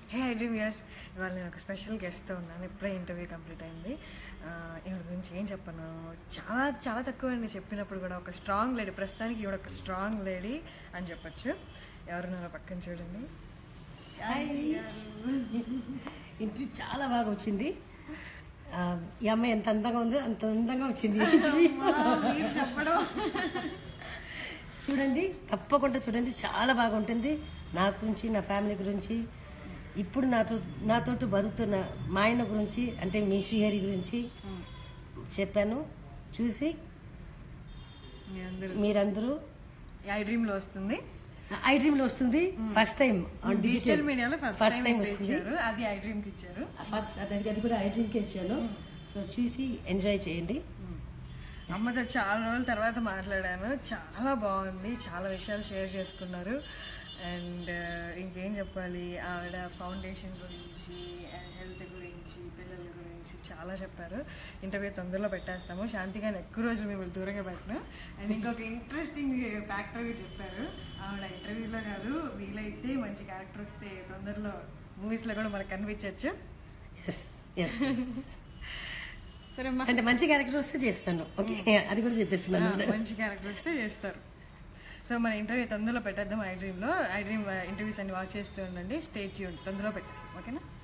hey I dream yes ఇవాళ నేను ఒక స్పెషల్ గెస్ట్తో ఉన్నాను ఇప్పుడే ఇంటర్వ్యూ కంప్లీట్ అయింది ఆ, ఈవిడ గురించి ఏం చెప్పను చాలా చాలా తక్కువ అండి చెప్పినప్పుడు కూడా ఒక స్ట్రాంగ్ లేడీ ప్రస్తుతానికి ఈవిడ ఒక స్ట్రాంగ్ లేడీ అని చెప్పొచ్చు ఎవరున్నారో పక్కన చూడండి ఇంటర్వ్యూ చాలా బాగా వచ్చింది ఆ, ఈ అమ్మాయి ఎంత అందంగా ఉందో అంత అందంగా వచ్చింది చెప్పడం చూడండి తప్పకుండా చూడండి చాలా బాగా ఉంటుంది నా గురించి నా ఫ్యామిలీ గురించి ఇప్పుడు నాతో నాతోటి బతుకుతున్న మా ఆయన గురించి అంటే మీ శ్రీహరి గురించి చెప్పాను చూసి మీ అందరూ మీరందరూ ఐ డ్రీమ్లో వస్తుంది ఐ డ్రీమ్లో వస్తుంది first time on digital digital మీడియాలో ఫస్ట్ ఫస్ట్ టైం టైం వస్తుంది ఇచ్చారు అది ఐ డ్రీమ్కి ఇచ్చారు ఫస్ట్ అది అది కూడా ఐ డ్రీమ్కి ఇచ్చాను సో చూసి ఎంజాయ్ చేయండి అమ్మతో చాలా రోజుల తర్వాత మాట్లాడాను చాలా బాగుంది చాలా విషయాలు షేర్ చేసుకున్నారు అండ్ ఇంకేం చెప్పాలి ఆవిడ ఫౌండేషన్ గురించి అండ్ హెల్త్ గురించి పిల్లల గురించి చాలా చెప్పారు ఇంటర్వ్యూ తొందరలో పెట్టేస్తాము శాంతిగానే ఎక్కువ రోజులు మేము దూరంగా పెట్టను అండ్ ఇంకొక ఇంట్రెస్టింగ్ ఫ్యాక్టర్ కూడా చెప్పారు ఆవిడ ఇంటర్వ్యూలో కాదు వీలైతే మంచి క్యారెక్టర్ వస్తే తొందరలో మూవీస్లో కూడా మనకు కనిపించవచ్చు ఎస్ ఎస్ సరే అమ్మా అంటే మంచి క్యారెక్టర్ వస్తే చేస్తాను ఓకే అది కూడా చెప్పేస్తున్నాను ఆ, మంచి క్యారెక్టర్ వస్తే చేస్తారు సో మన ఇంటర్వ్యూ తొందరలో పెట్టేద్దాం ఐ డ్రీమ్లో ఐ డ్రీమ్ ఇంటర్వ్యూస్ అన్ని వాచ్ చేస్తూ ఉండండి స్టేట్ యూన్ తొందరలో పెట్టేస్తాం ఓకేనా